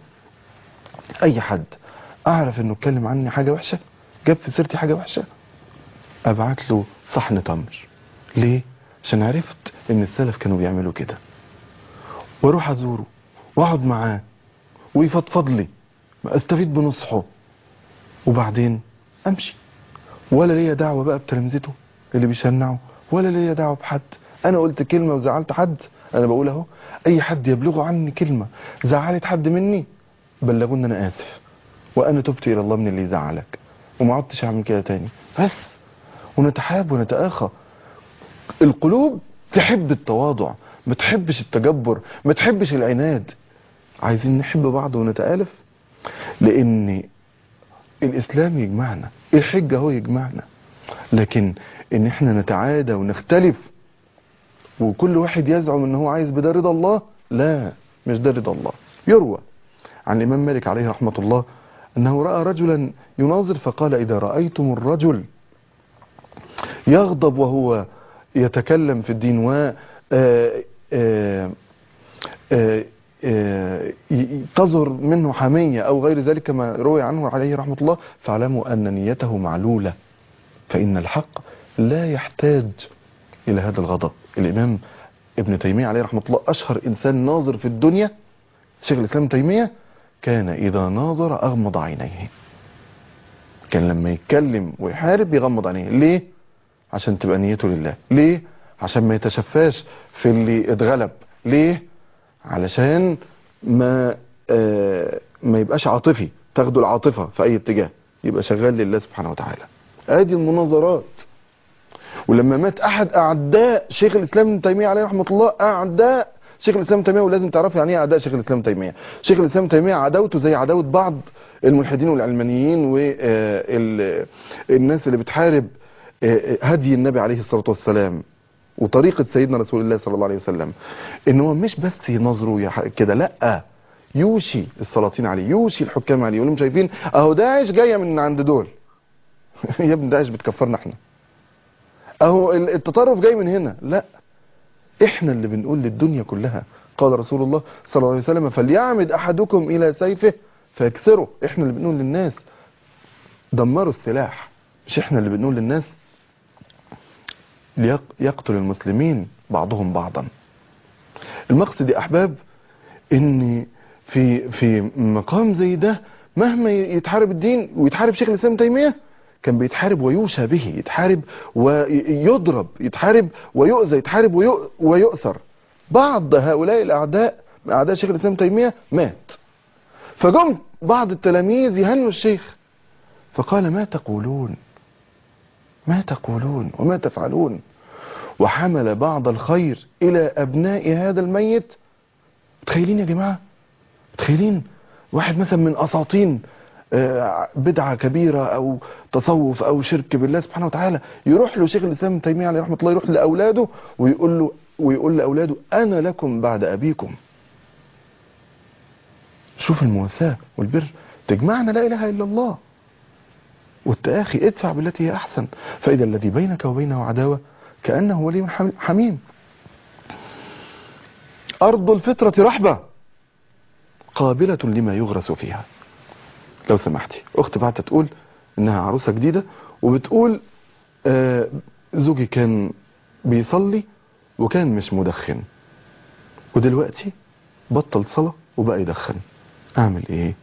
أي حد أعرف إنه اتكلم عني حاجة وحشة جاب في سيرتي حاجة وحشة أبعت له صحن تمر ليه؟ عشان عرفت إن السلف كانوا بيعملوا كده واروح ازوره واقعد معاه ويفضفض لي استفيد بنصحه وبعدين امشي ولا ليا دعوه بقى بتلامذته اللي بيشنعوا ولا ليا دعوه بحد انا قلت كلمه وزعلت حد انا بقول اهو اي حد يبلغوا عني كلمه زعلت حد مني بلغوني انا اسف وانا تبت الى الله من اللي يزعلك وما عدتش اعمل كده تاني بس ونتحاب ونتآخى القلوب تحب التواضع ما تحبش التجبر ما تحبش العناد عايزين نحب بعض ونتآلف لان الاسلام يجمعنا الحجة هو يجمعنا لكن ان احنا نتعادى ونختلف وكل واحد يزعم ان هو عايز بده رضا الله لا مش ده رضا الله يروى عن الامام مالك عليه رحمة الله انه رأى رجلا يناظر فقال اذا رأيتم الرجل يغضب وهو يتكلم في الدين و آه، آه، آه، آه، ي- تظهر منه حمية أو غير ذلك كما روي عنه عليه رحمة الله فاعلموا أن نيته معلولة فإن الحق لا يحتاج إلى هذا الغضب الإمام ابن تيمية عليه رحمة الله أشهر إنسان ناظر في الدنيا شيخ الإسلام ابن تيمية كان إذا ناظر أغمض عينيه كان لما يتكلم ويحارب يغمض عينيه ليه؟ عشان تبقى نيته لله ليه؟ عشان ما يتشفاش في اللي اتغلب ليه؟ علشان ما آه ما يبقاش عاطفي تاخده العاطفة في أي اتجاه يبقى شغال لله سبحانه وتعالى ادي المناظرات ولما مات احد اعداء شيخ الاسلام ابن تيميه عليه رحمه الله اعداء شيخ الاسلام ابن تيميه ولازم تعرفوا يعني ايه اعداء شيخ الاسلام ابن تيميه شيخ الاسلام ابن تيميه عداوته زي عداوه بعض الملحدين والعلمانيين والناس اللي بتحارب آه، هدي النبي عليه الصلاه والسلام وطريقه سيدنا رسول الله صلى الله عليه وسلم ان هو مش بس ينظروا يح- كده لا يوشي السلاطين عليه يوشي الحكام عليه يقول لهم شايفين اهو داعش جايه من عند دول يا ابن داعش بتكفرنا احنا اهو ال- التطرف جاي من هنا لا احنا اللي بنقول للدنيا كلها قال رسول الله صلى الله عليه وسلم فليعمد احدكم الى سيفه فيكسره احنا اللي بنقول للناس دمروا السلاح مش احنا اللي بنقول للناس ليق- يقتل المسلمين بعضهم بعضا المقصد يا احباب ان في في مقام زي ده مهما يتحارب الدين ويتحارب شيخ الاسلام ابن تيميه كان بيتحارب ويوشى به يتحارب ويضرب يتحارب ويؤذى يتحارب ويؤ- ويؤثر بعض هؤلاء الاعداء اعداء شيخ الاسلام ابن تيميه مات فجم بعض التلاميذ يهنوا الشيخ فقال ما تقولون ما تقولون وما تفعلون وحمل بعض الخير الى ابناء هذا الميت متخيلين يا جماعه متخيلين واحد مثلا من اساطين آه، بدعه كبيره او تصوف او شرك بالله سبحانه وتعالى يروح له شيخ الاسلام ابن تيميه عليه رحمه الله يروح لاولاده ويقول له ويقول لاولاده انا لكم بعد ابيكم شوف المواساه والبر تجمعنا لا اله الا الله والتآخي ادفع بالتي هي احسن فاذا الذي بينك وبينه عداوه كانه ولي حم- حميم ارض الفطره رحبه قابلة لما يغرس فيها لو سمحتي اختي بعتت تقول انها عروسة جديدة وبتقول آه زوجي كان بيصلي وكان مش مدخن ودلوقتي بطل صلاة وبقى يدخن اعمل ايه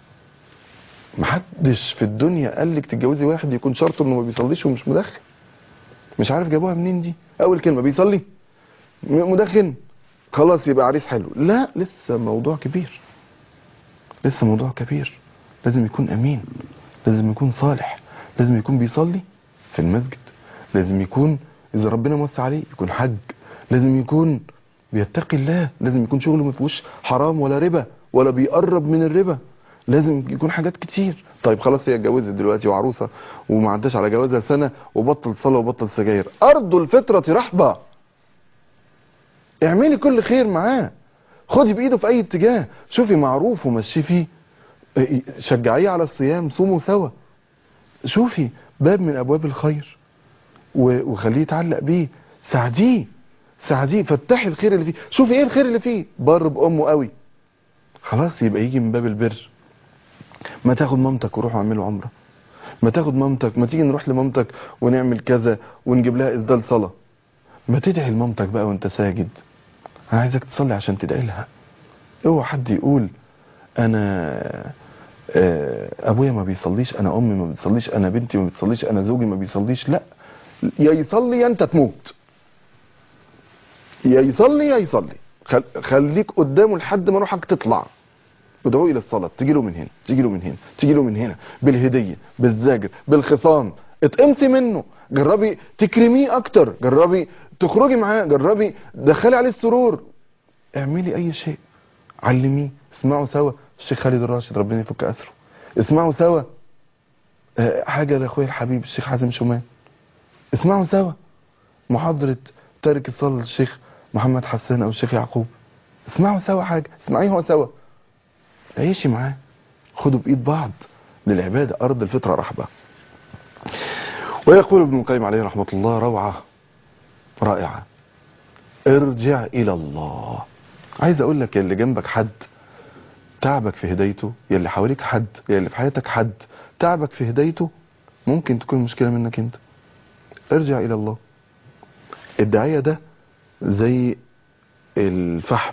محدش في الدنيا قال لك تتجوزي واحد يكون شرطه انه ما بيصليش ومش مدخن مش عارف جابوها منين دي اول كلمة بيصلي م- مدخن خلاص يبقى عريس حلو لا لسه موضوع كبير لسه موضوع كبير لازم يكون امين لازم يكون صالح لازم يكون بيصلي في المسجد لازم يكون اذا ربنا موسع عليه يكون حج لازم يكون بيتقي الله لازم يكون شغله ما فيهوش حرام ولا ربا ولا بيقرب من الربا لازم يكون حاجات كتير طيب خلاص هي اتجوزت دلوقتي وعروسه وما عداش على جوازها سنه وبطل صلاه وبطل سجاير ارض الفطره رحبه اعملي كل خير معاه خدي بايده في اي اتجاه شوفي معروف ومشي فيه اه، شجعيه على الصيام صوموا سوا شوفي باب من ابواب الخير و- وخليه يتعلق بيه ساعديه ساعديه فتحي الخير اللي فيه شوفي ايه الخير اللي فيه بر بامه قوي خلاص يبقى يجي من باب البر ما تاخد مامتك وروحوا اعملوا عمره ما تاخد مامتك ما تيجي نروح لمامتك ونعمل كذا ونجيب لها اسدال صلاه ما تدعي لمامتك بقى وانت ساجد انا عايزك تصلي عشان تدعي لها اوعى حد يقول انا آه، ابويا ما بيصليش انا امي ما بتصليش انا بنتي ما بتصليش انا زوجي ما بيصليش لا يا يصلي يا انت تموت يا يصلي يا يصلي خل... خليك قدامه لحد ما روحك تطلع ادعوه الى الصلاه تيجي له من هنا تيجي له من هنا تيجي له من هنا بالهديه بالزاجر بالخصام اتقمصي منه جربي تكرميه اكتر جربي تخرجي معاه جربي دخلي عليه السرور اعملي اي شيء علميه اسمعوا سوا الشيخ خالد الراشد ربنا يفك اسره اسمعوا سوا آه، حاجه لاخويا الحبيب الشيخ حازم شومان اسمعوا سوا محاضره تارك الصلاه للشيخ محمد حسان او الشيخ يعقوب اسمعوا سوا حاجه اسمعيها سوا عيشي معاه خدوا بايد بعض للعباده ارض الفطره رحبه ويقول ابن القيم عليه رحمه الله روعه رائعة ارجع إلى الله عايز أقول لك يا اللي جنبك حد تعبك في هدايته يا اللي حواليك حد يا اللي في حياتك حد تعبك في هدايته ممكن تكون مشكلة منك انت ارجع إلى الله الداعية ده زي الفحم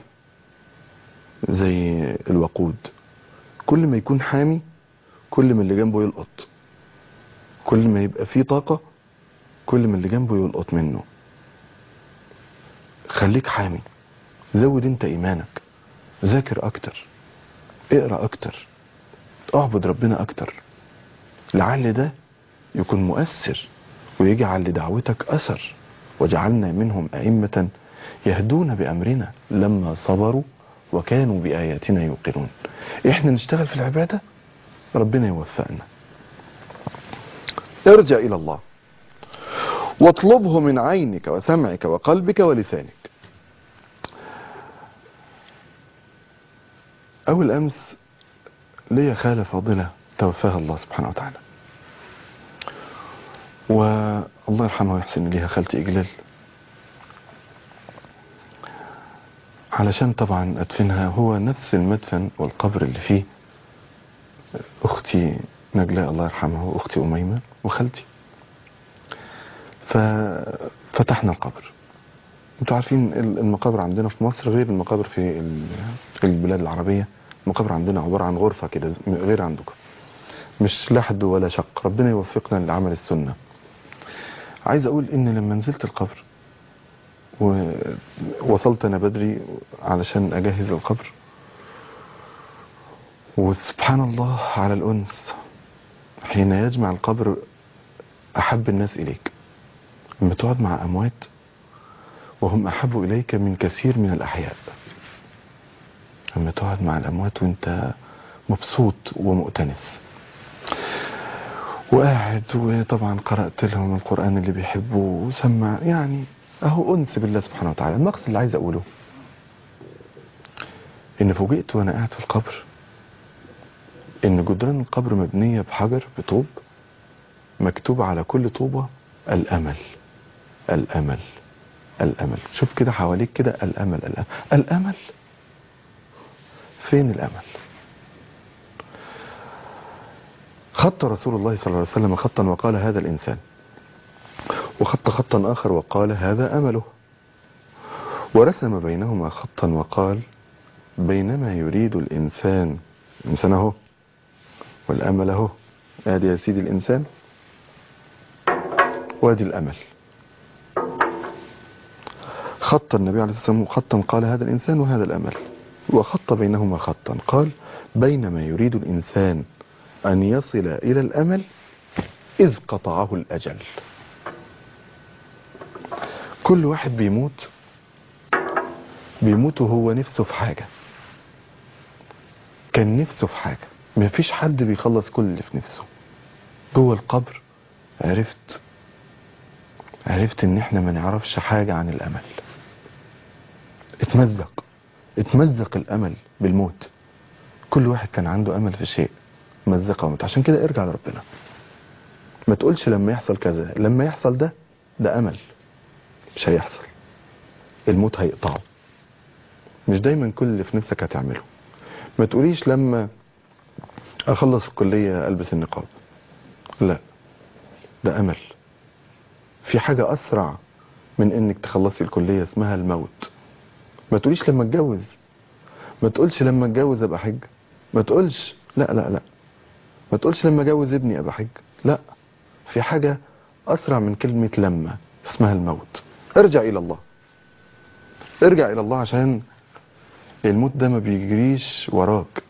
زي الوقود كل ما يكون حامي كل ما اللي جنبه يلقط كل ما يبقى فيه طاقة كل ما اللي جنبه يلقط منه خليك حامي زود انت ايمانك ذاكر اكتر اقرا اكتر اعبد ربنا اكتر لعل ده يكون مؤثر ويجعل لدعوتك اثر وجعلنا منهم ائمه يهدون بامرنا لما صبروا وكانوا باياتنا يوقنون احنا نشتغل في العباده ربنا يوفقنا ارجع الى الله واطلبه من عينك وسمعك وقلبك ولسانك أول أمس ليا خالة فاضلة توفاها الله سبحانه وتعالى والله يرحمها ويحسن إليها خالتي إجلال علشان طبعا أدفنها هو نفس المدفن والقبر اللي فيه أختي نجلاء الله يرحمها وأختي أميمة وخالتي ففتحنا القبر انتوا عارفين المقابر عندنا في مصر غير المقابر في ال- في البلاد العربية المقابر عندنا عبارة عن غرفة كده غير عندكم مش لحد ولا شق ربنا يوفقنا لعمل السنة عايز اقول ان لما نزلت القبر ووصلت انا بدري علشان اجهز القبر وسبحان الله على الانس حين يجمع القبر احب الناس اليك لما تقعد مع اموات وهم احب اليك من كثير من الاحياء لما تقعد مع الاموات وانت مبسوط ومؤتنس وقاعد وطبعا قرأت لهم القرآن اللي بيحبوه وسمع يعني اهو انس بالله سبحانه وتعالى المقصد اللي عايز اقوله ان فوجئت وانا قاعد في القبر ان جدران القبر مبنية بحجر بطوب مكتوب على كل طوبة الامل الامل الامل شوف كده حواليك كده الامل الامل الامل فين الامل خط رسول الله صلى الله عليه وسلم خطا وقال هذا الانسان وخط خطا اخر وقال هذا امله ورسم بينهما خطا وقال بينما يريد الانسان الانسان اهو والامل اهو ادي يا سيدي الانسان وادي الامل خط النبي عليه الصلاه والسلام خطا قال هذا الانسان وهذا الامل وخط بينهما خطا قال بينما يريد الانسان ان يصل الى الامل اذ قطعه الاجل كل واحد بيموت بيموت وهو نفسه في حاجة كان نفسه في حاجة مفيش حد بيخلص كل اللي في نفسه جوه القبر عرفت عرفت ان احنا ما نعرفش حاجة عن الامل اتمزق اتمزق الامل بالموت كل واحد كان عنده امل في شيء مزقه وموت عشان كده ارجع لربنا ما تقولش لما يحصل كذا لما يحصل ده ده امل مش هيحصل الموت هيقطعه مش دايما كل اللي في نفسك هتعمله ما تقوليش لما اخلص الكلية البس النقاب لا ده امل في حاجة اسرع من انك تخلصي الكلية اسمها الموت ما تقوليش لما اتجوز ما تقولش لما اتجوز ابقى حج ما تقولش لا لا لا ما تقولش لما اتجوز ابني ابقى حج لا في حاجة اسرع من كلمة لما اسمها الموت ارجع الى الله ارجع الى الله عشان الموت ده ما بيجريش وراك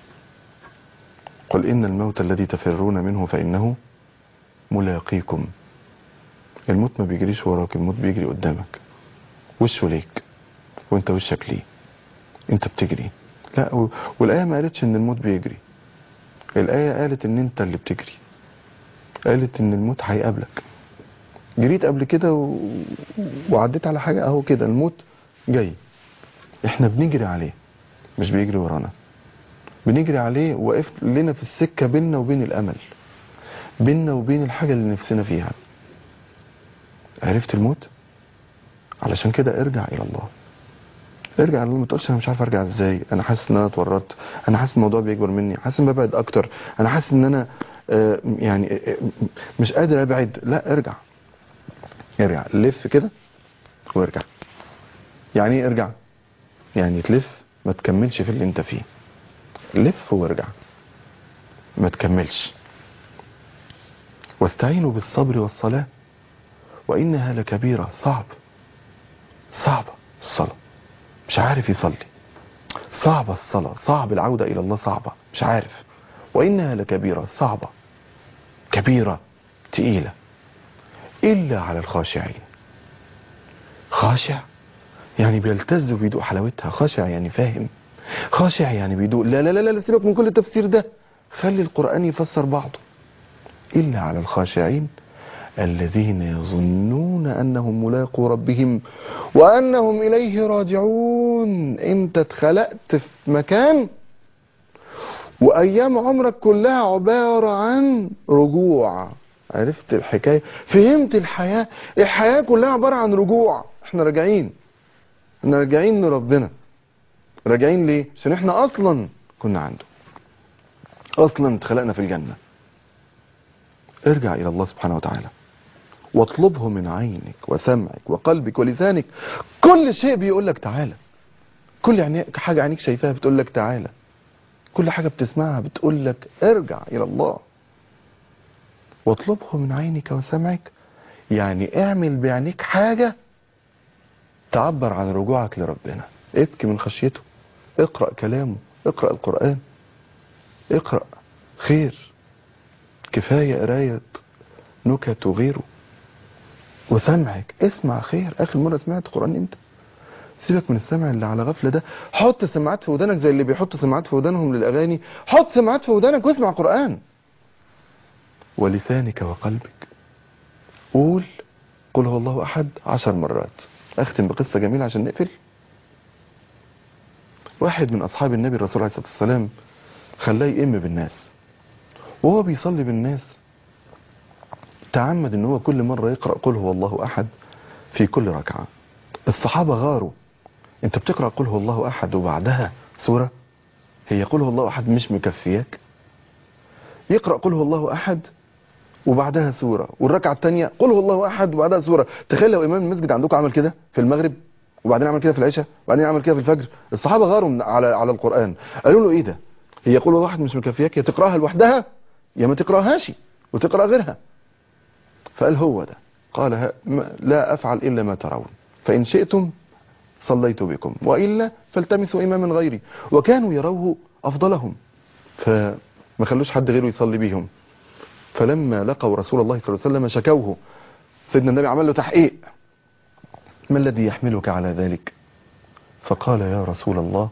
قل ان الموت الذي تفرون منه فانه ملاقيكم الموت ما بيجريش وراك الموت بيجري قدامك وشه ليك وانت وشك ليه انت بتجري لا و- والايه ما قالتش ان الموت بيجري الايه قالت ان انت اللي بتجري قالت ان الموت هيقابلك جريت قبل كده و... وعديت على حاجه اهو كده الموت جاي احنا بنجري عليه مش بيجري ورانا بنجري عليه وقف لنا في السكه بيننا وبين الامل بيننا وبين الحاجه اللي نفسنا فيها عرفت الموت علشان كده ارجع الى الله ارجع الى الله ما تقولش انا مش عارف ارجع ازاي انا حاسس ان انا اتورطت انا حاسس الموضوع بيكبر مني حاسس ان ببعد اكتر انا حاسس ان انا آه، يعني آه، مش قادر ابعد لا ارجع ارجع لف كده وارجع يعني ايه ارجع يعني تلف ما تكملش في اللي انت فيه لف وارجع ما تكملش واستعينوا بالصبر والصلاة وإنها لكبيرة صعب صعبة الصلاة مش عارف يصلي صعبة الصلاة صعب العودة إلى الله صعبة مش عارف وإنها لكبيرة صعبة كبيرة تقيلة إلا على الخاشعين خاشع يعني بيلتز وبيدوق حلاوتها خاشع يعني فاهم خاشع يعني بيدوق لا لا لا لا سيبك من كل التفسير ده خلي القرآن يفسر بعضه إلا على الخاشعين الذين يظنون أنهم ملاقوا ربهم وأنهم إليه راجعون أنت اتخلقت في مكان وأيام عمرك كلها عبارة عن رجوع عرفت الحكاية فهمت الحياة الحياة كلها عبارة عن رجوع احنا راجعين احنا راجعين لربنا راجعين ليه عشان احنا اصلا كنا عنده اصلا اتخلقنا في الجنة ارجع الى الله سبحانه وتعالى واطلبه من عينك وسمعك وقلبك ولسانك كل شيء بيقول لك تعالى كل يعني حاجة عينيك شايفاها بتقول لك تعالى كل حاجة بتسمعها بتقول لك ارجع الى الله واطلبه من عينك وسمعك يعني اعمل بعينيك حاجة تعبر عن رجوعك لربنا ابكي من خشيته اقرأ كلامه اقرأ القرآن اقرأ خير كفاية قراية نكت وغيره وسمعك اسمع خير اخر مرة سمعت قرآن امتى سيبك من السمع اللي على غفلة ده حط سماعات في ودانك زي اللي بيحطوا سماعات في ودانهم للأغاني حط سماعات في ودانك واسمع قرآن ولسانك وقلبك قول قل هو الله أحد عشر مرات أختم بقصة جميلة عشان نقفل واحد من أصحاب النبي الرسول عليه الصلاة والسلام خلاه يئم بالناس وهو بيصلي بالناس تعمد ان هو كل مرة يقرأ قل هو الله أحد في كل ركعة الصحابة غاروا انت بتقرأ قل هو الله أحد وبعدها سورة هي قل هو الله أحد مش مكفياك يقرأ قل هو الله أحد وبعدها سورة والركعة الثانية قل هو الله أحد وبعدها سورة تخيل لو إمام المسجد عندكم عمل كده في المغرب وبعدين عمل كده في العشاء وبعدين عمل كده في الفجر الصحابة غاروا من على على القرآن قالوا له إيه ده هي قل هو الله أحد مش مكفياك يا تقرأها لوحدها يا ما تقرأهاش وتقرأ غيرها فقال هو ده قال ها- ما- لا أفعل إلا ما ترون فإن شئتم صليت بكم وإلا فالتمسوا إماما غيري وكانوا يروه أفضلهم فما خلوش حد غيره يصلي بيهم فلما لقوا رسول الله صلى الله عليه وسلم شكوه سيدنا النبي عمل له تحقيق ما الذي يحملك على ذلك فقال يا رسول الله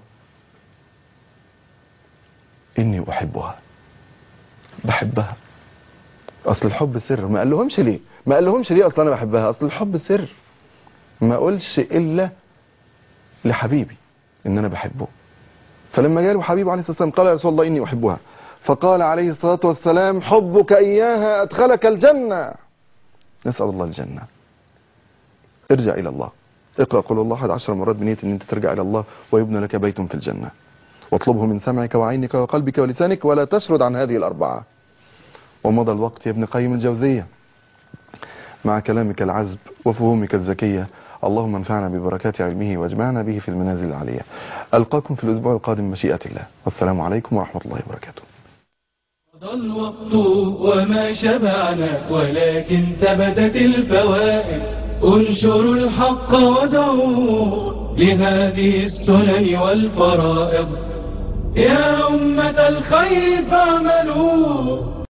إني أحبها بحبها أصل الحب سر ما قال لهمش ليه ما قال لهمش ليه أصل أنا بحبها أصل الحب سر ما أقولش إلا لحبيبي إن أنا بحبه فلما جاء له حبيبه عليه الصلاة والسلام قال يا رسول الله إني أحبها فقال عليه الصلاة والسلام حبك إياها أدخلك الجنة نسأل الله الجنة ارجع إلى الله اقرأ قول الله أحد عشر مرات بنية أن أنت ترجع إلى الله ويبنى لك بيت في الجنة واطلبه من سمعك وعينك وقلبك ولسانك ولا تشرد عن هذه الأربعة ومضى الوقت يا ابن قيم الجوزية مع كلامك العذب وفهومك الذكية اللهم انفعنا ببركات علمه واجمعنا به في المنازل العالية ألقاكم في الأسبوع القادم مشيئة الله والسلام عليكم ورحمة الله وبركاته مضى الوقت وما شبعنا ولكن ثبتت الفوائد انشروا الحق ودعوا لهذه السنن والفرائض يا أمة الخير فاعملوا